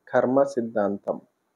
కర్మ సిద్ధాంతం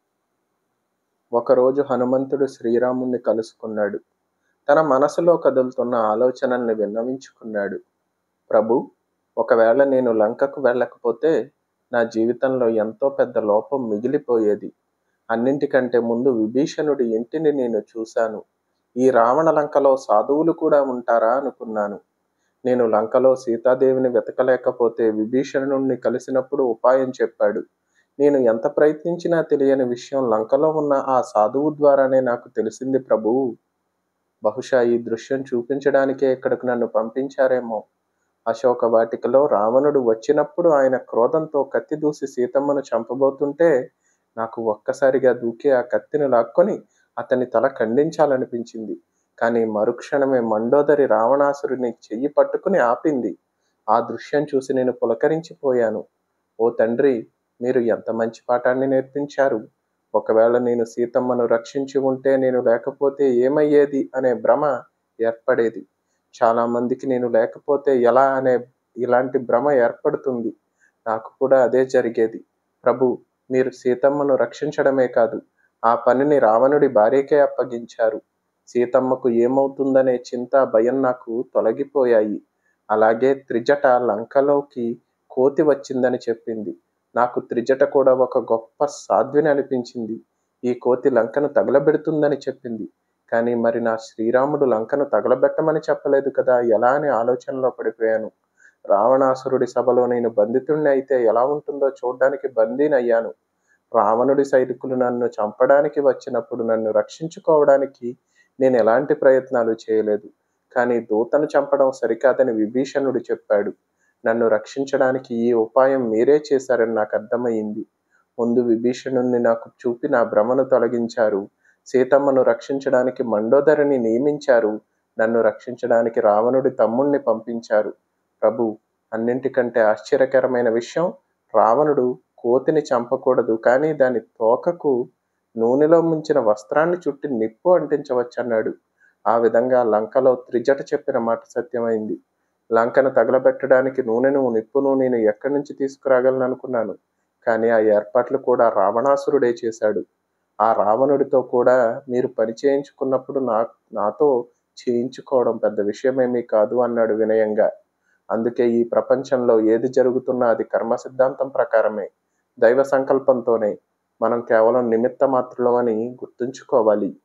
ఒకరోజు హనుమంతుడు శ్రీరాముణ్ణి కలుసుకున్నాడు తన మనసులో కదులుతున్న ఆలోచనల్ని విన్నవించుకున్నాడు ప్రభు ఒకవేళ నేను లంకకు వెళ్ళకపోతే నా జీవితంలో ఎంతో పెద్ద లోపం మిగిలిపోయేది అన్నింటికంటే ముందు విభీషణుడి ఇంటిని నేను చూశాను ఈ రావణ లంకలో సాధువులు కూడా ఉంటారా అనుకున్నాను నేను లంకలో సీతాదేవిని వెతకలేకపోతే విభీషణుణ్ణి కలిసినప్పుడు ఉపాయం చెప్పాడు నేను ఎంత ప్రయత్నించినా తెలియని విషయం లంకలో ఉన్న ఆ సాధువు ద్వారానే నాకు తెలిసింది ప్రభువు బహుశా ఈ దృశ్యం చూపించడానికే ఇక్కడకు నన్ను పంపించారేమో అశోక వాటికలో రావణుడు వచ్చినప్పుడు ఆయన క్రోధంతో కత్తి దూసి సీతమ్మను చంపబోతుంటే నాకు ఒక్కసారిగా దూకి ఆ కత్తిని లాక్కొని అతని తల ఖండించాలనిపించింది కానీ మరుక్షణమే మండోదరి రావణాసురుని చెయ్యి పట్టుకుని ఆపింది ఆ దృశ్యం చూసి నేను పులకరించిపోయాను ఓ తండ్రి మీరు ఎంత మంచి పాఠాన్ని నేర్పించారు ఒకవేళ నేను సీతమ్మను రక్షించి ఉంటే నేను లేకపోతే ఏమయ్యేది అనే భ్రమ ఏర్పడేది చాలా మందికి నేను లేకపోతే ఎలా అనే ఇలాంటి భ్రమ ఏర్పడుతుంది నాకు కూడా అదే జరిగేది ప్రభు మీరు సీతమ్మను రక్షించడమే కాదు ఆ పనిని రావణుడి భార్యకే అప్పగించారు సీతమ్మకు ఏమవుతుందనే చింత భయం నాకు తొలగిపోయాయి అలాగే త్రిజట లంకలోకి కోతి వచ్చిందని చెప్పింది నాకు త్రిజట కూడా ఒక గొప్ప సాధ్విని అనిపించింది ఈ కోతి లంకను తగలబెడుతుందని చెప్పింది కానీ మరి నా శ్రీరాముడు లంకను తగలబెట్టమని చెప్పలేదు కదా ఎలా అని ఆలోచనలో పడిపోయాను రావణాసురుడి సభలో నేను బంధితుణ్ణి అయితే ఎలా ఉంటుందో చూడడానికి బందీనయ్యాను రావణుడి సైనికులు నన్ను చంపడానికి వచ్చినప్పుడు నన్ను రక్షించుకోవడానికి నేను ఎలాంటి ప్రయత్నాలు చేయలేదు కానీ దూతను చంపడం సరికాదని విభీషణుడు చెప్పాడు నన్ను రక్షించడానికి ఈ ఉపాయం మీరే చేశారని నాకు అర్థమయ్యింది ముందు విభీషణుణ్ణి నాకు చూపి నా భ్రమను తొలగించారు సీతమ్మను రక్షించడానికి మండోదరిని నియమించారు నన్ను రక్షించడానికి రావణుడి తమ్ముణ్ణి పంపించారు ప్రభు అన్నింటికంటే ఆశ్చర్యకరమైన విషయం రావణుడు కోతిని చంపకూడదు కానీ దాని తోకకు నూనెలో ముంచిన వస్త్రాన్ని చుట్టి నిప్పు అంటించవచ్చన్నాడు ఆ విధంగా లంకలో త్రిజట చెప్పిన మాట సత్యమైంది లంకను తగలబెట్టడానికి నూనెను నిప్పును నేను ఎక్కడి నుంచి తీసుకురాగలను అనుకున్నాను కానీ ఆ ఏర్పాట్లు కూడా రావణాసురుడే చేశాడు ఆ రావణుడితో కూడా మీరు పని చేయించుకున్నప్పుడు నా నాతో చేయించుకోవడం పెద్ద విషయమేమీ కాదు అన్నాడు వినయంగా అందుకే ఈ ప్రపంచంలో ఏది జరుగుతున్నా అది కర్మ సిద్ధాంతం ప్రకారమే దైవ సంకల్పంతోనే మనం కేవలం నిమిత్త మాత్రులమని గుర్తుంచుకోవాలి